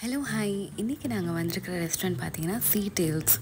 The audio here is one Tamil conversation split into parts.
ஹலோ ஹாய் இன்றைக்கி நாங்கள் வந்திருக்கிற ரெஸ்டாரண்ட் பார்த்தீங்கன்னா சீ டேல்ஸ்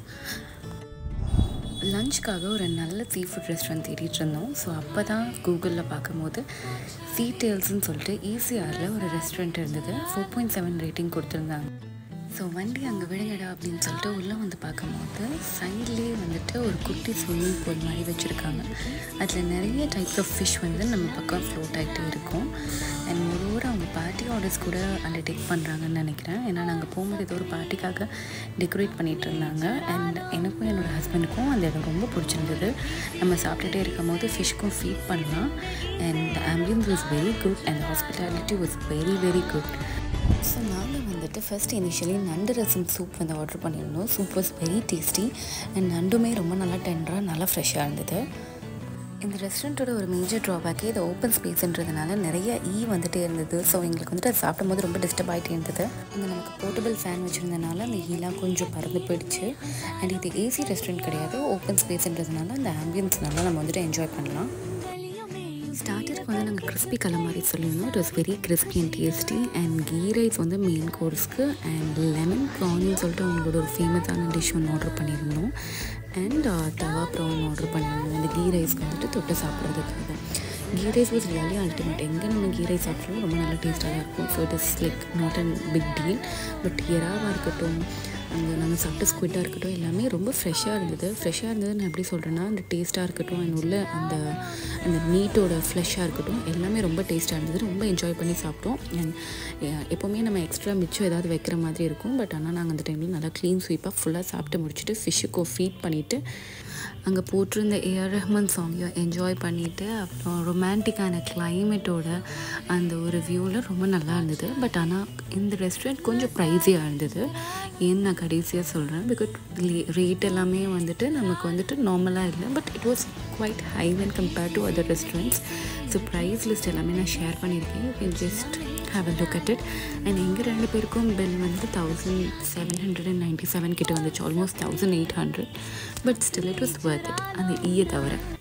லஞ்சுக்காக ஒரு நல்ல சீ ஃபுட் ரெஸ்டாரண்ட் தேடிட்டு இருந்தோம் ஸோ அப்போ தான் கூகுளில் பார்க்கும்போது சீ டேல்ஸ்னு சொல்லிட்டு ஈசிஆரில் ஒரு ரெஸ்டாரண்ட் இருந்தது ஃபோர் பாயிண்ட் செவன் ரேட்டிங் கொடுத்துருந்தாங்க ஸோ வண்டி அங்கே விடுங்கடா அப்படின்னு சொல்லிட்டு உள்ளே வந்து பார்க்கும்போது சைட்லேயே வந்துட்டு ஒரு குட்டி ஸ்விம்மிங் பூல் மாதிரி வச்சுருக்காங்க அதில் நிறைய டைப்ஸ் ஆஃப் ஃபிஷ் வந்து நம்ம பக்கம் ஃப்ளோட் ஆகிட்டே இருக்கும் அண்ட் ஒரு அவங்க பார்ட்டி ஆர்டர்ஸ் கூட அண்டர்டேக் பண்ணுறாங்கன்னு நினைக்கிறேன் ஏன்னா நாங்கள் போகும்போது ஏதோ ஒரு பார்ட்டிக்காக டெக்கரேட் பண்ணிகிட்டு இருந்தாங்க அண்ட் எனக்கும் என்னோடய ஹஸ்பண்டுக்கும் அந்த இடம் ரொம்ப பிடிச்சிருந்தது நம்ம சாப்பிட்டுட்டே இருக்கும் போது ஃபிஷ்க்கும் ஃபீட் பண்ணலாம் and ambience was very good and hospitality was very very good so நாங்கள் வந்துட்டு ஃபஸ்ட் இனிஷியலி நண்டு ரசம் சூப் வந்து ஆர்டர் பண்ணியிருந்தோம் soup was very tasty and நண்டுமே ரொம்ப நல்லா டெண்டராக நல்லா ஃப்ரெஷ்ஷாக இருந்தது இந்த ரெஸ்டாரண்ட்டோட ஒரு மேஜர் ட்ராபேக்கே இது ஓப்பன் ஸ்பேஸ்ன்றதுனால நிறைய ஈ வந்துட்டே இருந்தது ஸோ எங்களுக்கு வந்துட்டு அது சாப்பிடும் போது ரொம்ப டிஸ்டர்ப் ஆகிட்டே இருந்தது அங்கே நமக்கு போர்ட்டபிள் ஃபேன் வச்சுருந்தனால அந்த ஈலாம் கொஞ்சம் பறந்து போயிடுச்சு அண்ட் இது ஏசி ரெஸ்டாரண்ட் கிடையாது ஓப்பன் ஸ்பேஸ்ன்றதுனால அந்த ஆம்பியன்ஸ்னால நம்ம வந்துட்டு என்ஜாய் பண்ணலாம் ஸ்டார்டருக்கு வந்து நாங்கள் கிறிஸ்பி கலமாரி சொல்லியிருந்தோம் it was very crispy and tasty and ghee rice வந்து மெயின் கோர்ஸ்க்கு அண்ட் லெமன் ப்ரான்னு சொல்லிட்டு அவங்களோட ஒரு ஃபேமஸான டிஷ் ஒன்று ஆர்டர் பண்ணியிருந்தோம் அண்ட் தவா ப்ரான் ஆர்டர் பண்ணியிருந்தோம் அந்த கீ ரைஸ்க்கு வந்துட்டு தொட்டு சாப்பிட்றதுக்காக ghee rice was really ultimate எங்கே நம்ம கீ ரைஸ் சாப்பிட்றோம் ரொம்ப நல்ல டேஸ்ட்டாக தான் இருக்கும் so it is like not and big deal but எறாவாக இருக்கட்டும் அங்கே நாங்கள் சாப்பிட்ட ஸ்குவிட்டாக இருக்கட்டும் எல்லாமே ரொம்ப ஃப்ரெஷ்ஷாக இருந்தது ஃப்ரெஷ்ஷாக இருந்தது நான் எப்படி சொல்கிறேன்னா அந்த டேஸ்ட்டாக இருக்கட்டும் அண்ட் உள்ள அந்த அந்த மீட்டோட ஃப்ளெஷ்ஷாக இருக்கட்டும் எல்லாமே ரொம்ப டேஸ்ட்டாக இருந்தது ரொம்ப என்ஜாய் பண்ணி சாப்பிட்டோம் அண்ட் எப்போவுமே நம்ம எக்ஸ்ட்ரா மிச்சம் ஏதாவது வைக்கிற மாதிரி இருக்கும் பட் ஆனால் நாங்கள் அந்த டைமில் நல்லா க்ளீன் ஸ்வீப்பாக ஃபுல்லாக சாப்பிட்டு முடிச்சுட்டு ஃபிஷ்ஷுக்கும் ஃபீட் பண்ணிவிட்டு அங்கே போட்டிருந்த ஏஆர் ரஹ்மான் சாங்கையும் என்ஜாய் பண்ணிவிட்டு அப்புறம் ரொமான்டிக்கான கிளைமேட்டோட அந்த ஒரு வியூவில் ரொம்ப நல்லா இருந்தது பட் ஆனால் இந்த ரெஸ்டாரண்ட் கொஞ்சம் ப்ரைஸியாக இருந்தது ஏன்னு நான் கடைசியாக சொல்கிறேன் பிகாஸ் ரேட் எல்லாமே வந்துட்டு நமக்கு வந்துட்டு நார்மலாக இல்லை but it was quite high when compared to other restaurants so price list எல்லாமே நான் ஷேர் பண்ணியிருக்கேன் you can just have a look at it and எங்கள் ரெண்டு பேருக்கும் பில் வந்து thousand seven hundred and ninety seven கிட்ட வந்துச்சு almost thousand eight hundred but still it was worth it அந்த ஈயை தவிர